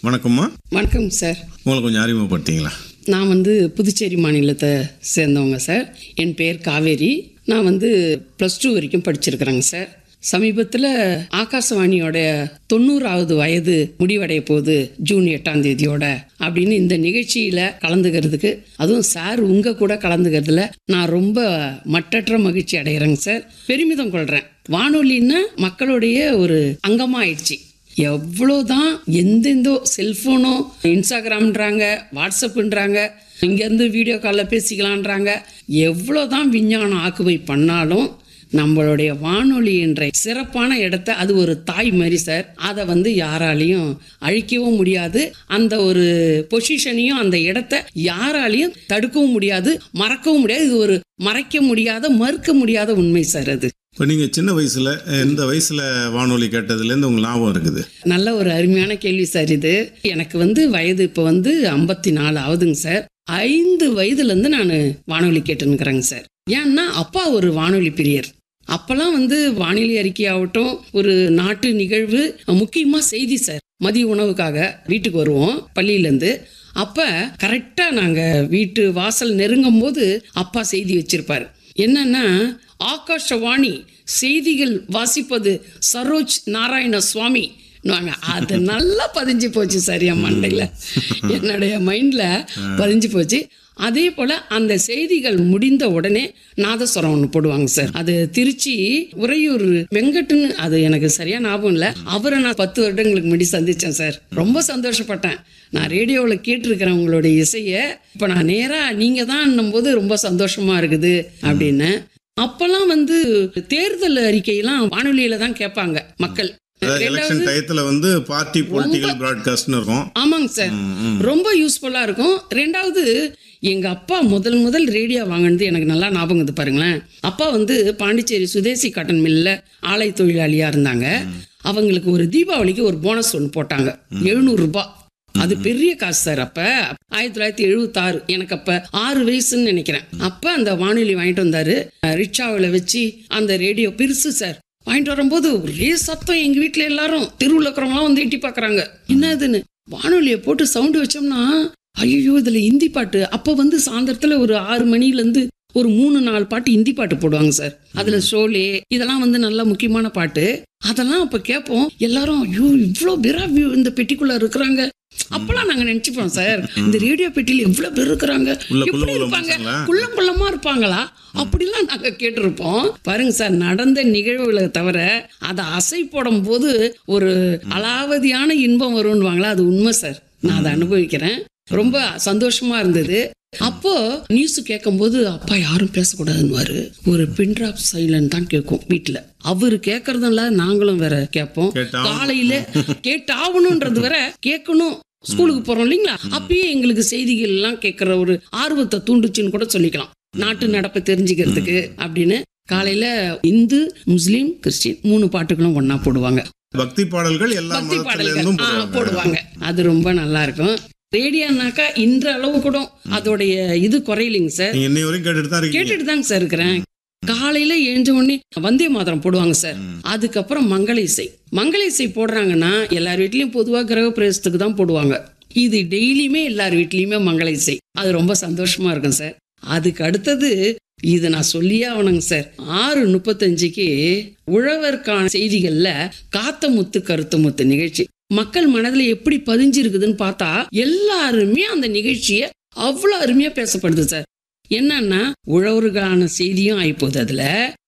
வணக்கம்மா வணக்கம் சார் உங்களை கொஞ்சம் அறிமுகப்படுத்திங்களா நான் வந்து புதுச்சேரி மாநிலத்தை சேர்ந்தவங்க சார் என் பேர் காவேரி நான் வந்து ப்ளஸ் டூ வரைக்கும் படிச்சிருக்கிறேங்க சார் சமீபத்தில் ஆகாசவாணியோட தொண்ணூறாவது வயது முடிவடைய போகுது ஜூன் எட்டாம் தேதியோட அப்படின்னு இந்த நிகழ்ச்சியில் கலந்துக்கிறதுக்கு அதுவும் சார் உங்கள் கூட கலந்துக்கிறதுல நான் ரொம்ப மட்டற்ற மகிழ்ச்சி அடைகிறேங்க சார் பெருமிதம் கொள்கிறேன் வானொலின்னா மக்களுடைய ஒரு அங்கமாயிடுச்சு எவ்வளோதான் எந்தெந்தோ செல்ஃபோனோ இன்ஸ்டாகிராம்ன்றாங்க வாட்ஸ்அப்புன்றாங்க இங்கேருந்து வீடியோ காலில் பேசிக்கலான்றாங்க எவ்வளோதான் விஞ்ஞானம் ஆக்குவை பண்ணாலும் நம்மளுடைய வானொலி என்ற சிறப்பான இடத்த அது ஒரு தாய் மாதிரி சார் அதை வந்து யாராலையும் அழிக்கவும் முடியாது அந்த ஒரு பொசிஷனையும் அந்த இடத்த யாராலையும் தடுக்கவும் முடியாது மறக்கவும் முடியாது இது ஒரு மறைக்க முடியாத மறுக்க முடியாத உண்மை சார் அது இப்போ நீங்கள் சின்ன வயசில் எந்த வயசில் வானொலி கேட்டதுலேருந்து உங்களுக்கு ஞாபகம் இருக்குது நல்ல ஒரு அருமையான கேள்வி சார் இது எனக்கு வந்து வயது இப்போ வந்து ஐம்பத்தி நாலு ஆகுதுங்க சார் ஐந்து வயதுலேருந்து நான் வானொலி கேட்டுன்னுக்குறேங்க சார் ஏன்னா அப்பா ஒரு வானொலி பிரியர் அப்போல்லாம் வந்து வானிலை அறிக்கை ஆகட்டும் ஒரு நாட்டு நிகழ்வு முக்கியமாக செய்தி சார் மதிய உணவுக்காக வீட்டுக்கு வருவோம் பள்ளியிலேருந்து அப்போ கரெக்டாக நாங்கள் வீட்டு வாசல் நெருங்கும் போது அப்பா செய்தி வச்சிருப்பாரு என்னன்னா ஆகாஷவாணி செய்திகள் வாசிப்பது சரோஜ் நாராயண சுவாமி அது நல்லா பதிஞ்சு போச்சு சார் என் மண்டையில் என்னுடைய மைண்டில் பதிஞ்சு போச்சு அதே போல் அந்த செய்திகள் முடிந்த உடனே நாதஸ்வரம் ஒன்று போடுவாங்க சார் அது திருச்சி உறையூர் வெங்கட்டுன்னு அது எனக்கு சரியா ஞாபகம் இல்லை அவரை நான் பத்து வருடங்களுக்கு முன்னாடி சந்தித்தேன் சார் ரொம்ப சந்தோஷப்பட்டேன் நான் ரேடியோவில் கேட்டிருக்கிறேன் உங்களுடைய இசையை இப்போ நான் நேராக நீங்கள் தான் போது ரொம்ப சந்தோஷமா இருக்குது அப்படின்னு அப்பெல்லாம் வந்து தேர்தல் அறிக்கையெல்லாம் வானொலியில தான் கேட்பாங்க மக்கள் எலெக்ஷன் டயத்தில் வந்து பார்ட்டி பொலிட்டிக்கல் ப்ராட்காஸ்ட்னு இருக்கும் ஆமாங்க சார் ரொம்ப யூஸ்ஃபுல்லா இருக்கும் ரெண்டாவது எங்க அப்பா முதல் முதல் ரேடியோ வாங்கினது எனக்கு நல்லா ஞாபகம் இது பாருங்களேன் அப்பா வந்து பாண்டிச்சேரி சுதேசி காட்டன் மில்ல ஆலை தொழிலாளியா இருந்தாங்க அவங்களுக்கு ஒரு தீபாவளிக்கு ஒரு போனஸ் ஒன்று போட்டாங்க எழுநூறு ரூபாய் அது பெரிய காசு சார் அப்ப ஆயிரத்தி தொள்ளாயிரத்தி எழுபத்தாறு எனக்கு அப்ப ஆறு வயசுன்னு நினைக்கிறேன் அப்ப அந்த வானொலி வாங்கிட்டு வந்தாரு ரிக்ஷாவில் வச்சு அந்த ரேடியோ பெருசு சார் வாங்கிட்டு வரும்போது ஒரே சத்தம் எங்க வீட்ல எல்லாரும் தெருவில் இருக்கிறவங்களாம் வந்து எட்டி பார்க்கறாங்க என்ன இதுன்னு வானொலியை போட்டு சவுண்டு வச்சோம்னா ஐயோ இதுல ஹிந்தி பாட்டு அப்போ வந்து சாயந்தரத்துல ஒரு ஆறு மணில இருந்து ஒரு மூணு நாலு பாட்டு ஹிந்தி பாட்டு போடுவாங்க சார் அதுல ஷோலே இதெல்லாம் வந்து நல்ல முக்கியமான பாட்டு அதெல்லாம் அப்ப கேட்போம் எல்லாரும் ஐயோ இவ்வளோ பேரா வி- இந்த பெட்டிக்குள்ள இருக்கிறாங்க அப்பெல்லாம் நாங்க நினைச்சுப்போம் சார் இந்த ரேடியோ பெட்டியில எவ்வளவு பேர் இருக்கிறாங்க உள்ள குள்ள எப்படி குள்ள இருப்பாங்க மனுஷங்களா? குள்ளம் குள்ளமா இருப்பாங்களா அப்படிலாம் நாங்க கேட்டிருப்போம் பாருங்க சார் நடந்த நிகழ்வுகளை தவிர அதை அசை போடும் போது ஒரு அலாவதியான இன்பம் வரும்னுவாங்களா அது உண்மை சார் நான் அதை அனுபவிக்கிறேன் ரொம்ப சந்தோஷமா இருந்தது அப்போ நியூஸ் கேட்கும்போது அப்பா யாரும் பேசக்கூடாதுன்னுவாரு ஒரு பின்ட்ராப் சைலண்ட் தான் கேட்கும் வீட்டுல அவரு கேட்கறதுல நாங்களும் வேற கேட்போம் கேட்டாகணும். காலையில கேட்டாகணும்ன்றது வேற கேட்கணும் ஸ்கூலுக்கு போறோம் இல்லைங்களா அப்பயே எங்களுக்கு செய்திகள் எல்லாம் கேட்கிற ஒரு ஆர்வத்தை தூண்டுச்சுன்னு கூட சொல்லிக்கலாம் நாட்டு நடப்பை தெரிஞ்சுக்கிறதுக்கு அப்படின்னு காலையில இந்து முஸ்லீம் கிறிஸ்டின் மூணு பாட்டுகளும் ஒண்ணா போடுவாங்க பக்தி பாடல்கள் எல்லா பக்தி மதத்துல பாடல்கள் இருந்தும் ஆ, போடுவாங்க போடுவாங்க அது ரொம்ப நல்லா இருக்கும் ரேடியோனாக்கா இன்ற அளவு கூட அதோடைய இது குறையலைங்க சார் நீங்க இன்னை வரைக்கும் கேட்டுட்டு தான் இருக்கீங்க கேட்டுட்டு தாங்க சார் இருக்கிறேன் காலையில எழுந்த உடனே வந்தே மாதரம் போடுவாங்க சார் அதுக்கப்புறம் மங்கள இசை மங்கள இசை போடுறாங்கன்னா எல்லார் வீட்லயும் பொதுவா கிரக பிரவேசத்துக்கு தான் போடுவாங்க இது டெய்லியுமே எல்லார் வீட்லயுமே மங்கள இசை அது ரொம்ப சந்தோஷமா இருக்கும் சார் அதுக்கு அடுத்தது இது நான் சொல்லியே ஆகணுங்க சார் ஆறு முப்பத்தஞ்சுக்கு உழவர்கான செய்திகள்ல காத்த முத்து கருத்த முத்து நிகழ்ச்சி மக்கள் மனதுல எப்படி பதிஞ்சிருக்குதுன்னு பார்த்தா எல்லாருமே அந்த நிகழ்ச்சியை அவ்வளோ அருமையா பேசப்படுது சார் என்னன்னா உழவர்களான செய்தியும் ஆயிப்போகுது அதுல